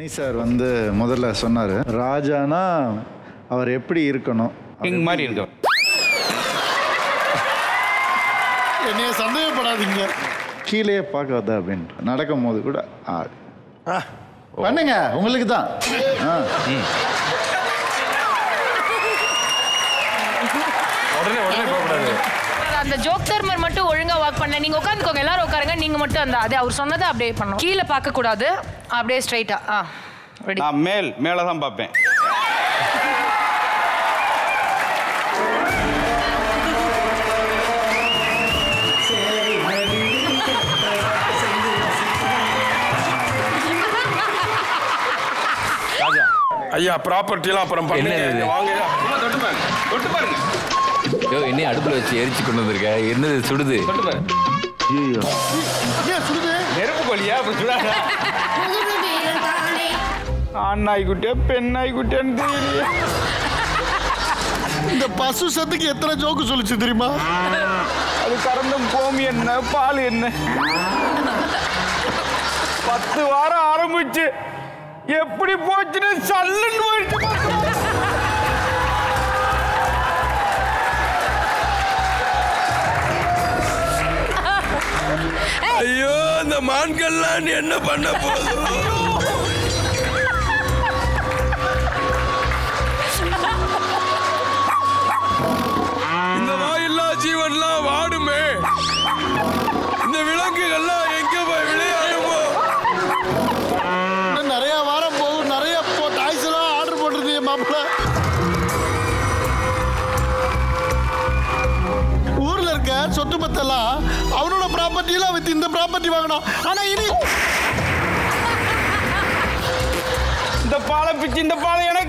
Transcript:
மணி sir வந்து முதல்ல சொன்னார் ராஜானா அவர் எப்படி இருக்கணும் கிங் மாதிரி இருக்க என்னைய சந்தேகப்படாதீங்க கீழே பார்க்காத அப்படின்ட்டு நடக்கும் போது கூட ஆ. பண்ணுங்க உங்களுக்கு தான் ஆ. உடனே உடனே போகக்கூடாது அந்த ஜோக் தர்மர் மட்டும் ஒழுங்கா வாக் பண்ண நீங்க உட்காந்துக்கோங்க எல்லாரும் உட்காருங்க நீங்க மட்டும் அந்த அதே அவர் சொன்னதை அப்படியே பண்ணணும் கீழே பார்க்க கூடாது அப்படியே ஸ்ட்ரைட்டா ஆ ரெடி நான் மேல் மேலே தான் பார்ப்பேன் ராஜா ஐயா ப்ராப்பர்ட்டிலாம் அப்புறம் பண்ணுங்க என்ன இது? இங்க வாங்க சும்மா தொட்டு பாருங்க தொட்டு பாருங்க யோ என்னைய அடுப்புல வச்சு எரிச்சு கொண்டு வந்திருக்க என்னது சுடுது தொட்டு பாருங்க ஏன் சுடுது நெருப்பு கோழியா அப்படி சுடாத ஆண் நாய்க்குட்டியா பெண் நாய்க்குட்டியான்னு தெரியலையே இந்த பசு சத்துக்கு எத்தனை ஜோக்கு சொல்லுச்சு தெரியுமா அது கறந்தும் கோமி என்ன பால் என்ன பத்து வாரம் ஆரம்பிச்சு எப்படி போச்சுன்னு சல்லுன்னு போயிடுச்சு ஐயோ அந்த மான்கள்லாம் என்ன பண்ண போதும் இந்த வாயில்லா ஜீவன்லாம் வாடுமே இந்த விலங்குகள்லாம் எங்க போய் விளையாடுமோ இன்னும் நிறைய வாரம் போகும் நிறைய டாய்ஸ் எல்லாம் ஆர்டர் போட்டிருந்தீங்க மாப்பிள்ள ஊர்ல இருக்க சொத்து பத்தெல்லாம் அவனோட ப்ராப்பர்ட்டியெல்லாம் வித்து இந்த ப்ராப்பர்ட்டி வாங்கணும் ஆனா இனி இந்த பாலை பிச்சு இந்த பாலை எனக்கு